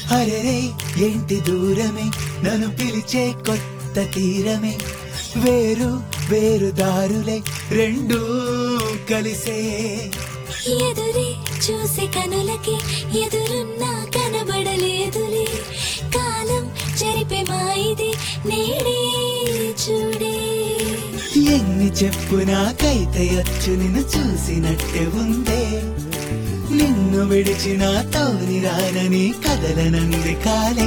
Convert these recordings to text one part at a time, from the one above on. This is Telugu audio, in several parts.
అరెరే ఏంటి దూరమే నన్ను పిలిచే కొత్త తీరమే వేరు వేరు దారులే రెండూ కలిసే ఎదురే చూసే కనులకి ఎదురున్నా కనబడలేదులే కాలం జరిపే మాయిది నేడే చూడే ఎన్ని చెప్పు నాకైతే అచ్చు నిన్ను చూసినట్టే ఉందే నిన్ను విడిచిన తోని రానని కదలనంది కాలే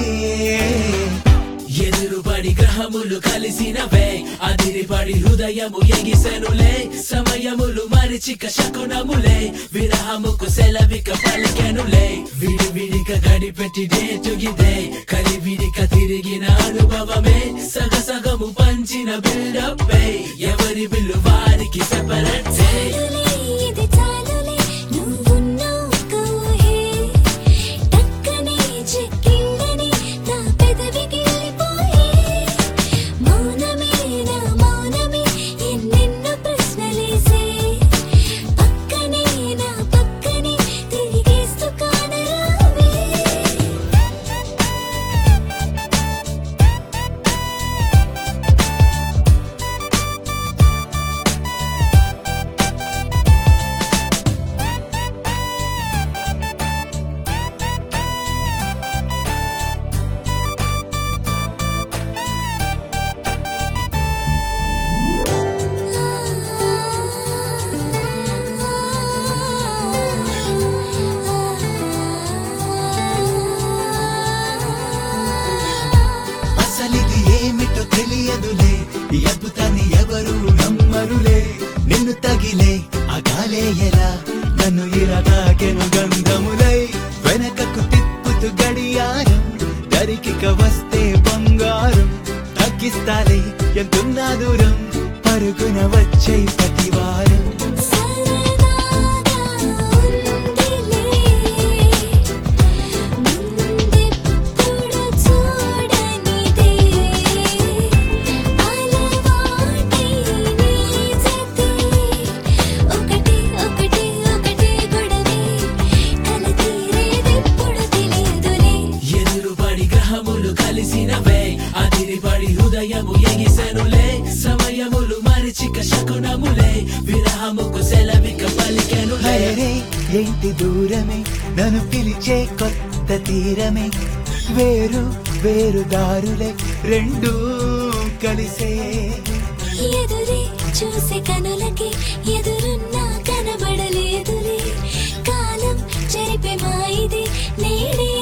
ఎదురుపడి గ్రహములు కలిసినవే అదిరిపడి హృదయము ఎగిసెనులే సమయములు మరిచిక శకునములే విరహముకు సెలవిక పలికెనులే విడి విడిక గడిపెట్టి డేటుగిదే కలివిడిక తిరిగిన అనుభవమే సగ సగము పంచిన బిల్డప్పే ఎవరి బిల్లు వారికి సెపరేట్ చాలులే ఇది చాలులే నువ్వున్నా ఊహే టక్కనే చెక్కిందని నా పెదవికి వెళ్ళిపోయే మౌనమే నా మౌనమే ఎన్నెన్నో ప్రశ్నలేసే పక్కనే నా పక్కనే తిరిగేస్తూ కానరావే అసలిది ఏమిటో తెలియదులే ఈ అద్భుతాన్ని ఎవరు నమ్మరులే నిన్ను తగిలే అగాలే ఎలా నన్ను ఇలా తాకెను గంధములై వెనకకు తిప్పుతూ గడియారం దరికిక వస్తే బంగారం తగ్గిస్తాలే ఎంతున్నా దూరం పరుగున వచ్చే ప్రతివారం సరదాగా ఉందిలే ముందెప్పుడు చూడనిదే అలవాటై నీ జతే ఒకటి ఒకటి ఒకటి గొడవే కల తీరేదెప్పుడు తెలియదులే ఎదురుపడి గ్రహములు కలిసినవే అదిరిపడి హృదయము ఎగిసెనులే సమయములు మరిచిక శకునములే విరహముకు సెలవిక పలికెనులే హరే ఏంటి దూరమే నన్ను పిలిచే కొత్త తీరమే వేరు వేరు దారులే రెండూ కలిసే ఎదురే చూసే కనులకి ఎదురున్నా కనబడలేదులే కాలం జరిపే మాయిది నేడే